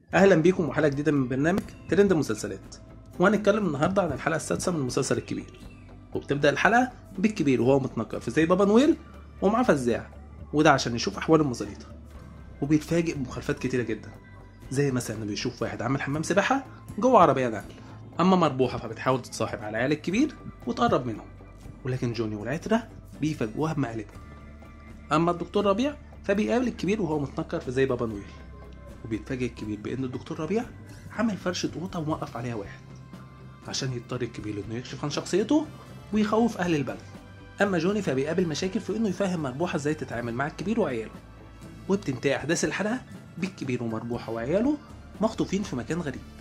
اهلا بيكم وحلقه جديده من برنامج ترند المسلسلات وهنتكلم النهارده عن الحلقه السادسه من المسلسل الكبير وبتبدا الحلقه بالكبير وهو متنكر في زي بابا نويل ومعاه فزاع وده عشان يشوف احوال المزاريطه وبيتفاجئ بمخالفات كتيره جدا زي مثلا انه بيشوف واحد عامل حمام سباحه جوه عربيه نقل اما مربوحه فبتحاول تتصاحب على العيال الكبير وتقرب منهم ولكن جوني والعتره بيفاجئوها بمقالبهم اما الدكتور ربيع فبيقابل الكبير وهو متنكر في زي بابا نويل وبيتفاجئ الكبير بان الدكتور ربيع عامل فرشة قوطة وموقف عليها واحد عشان يضطر الكبير انه يكشف عن شخصيته ويخوف اهل البلد اما جوني فبيقابل مشاكل في انه يفهم مربوحة ازاي تتعامل مع الكبير وعياله وبتنتهي احداث الحلقة بالكبير ومربوحة وعياله مخطوفين في مكان غريب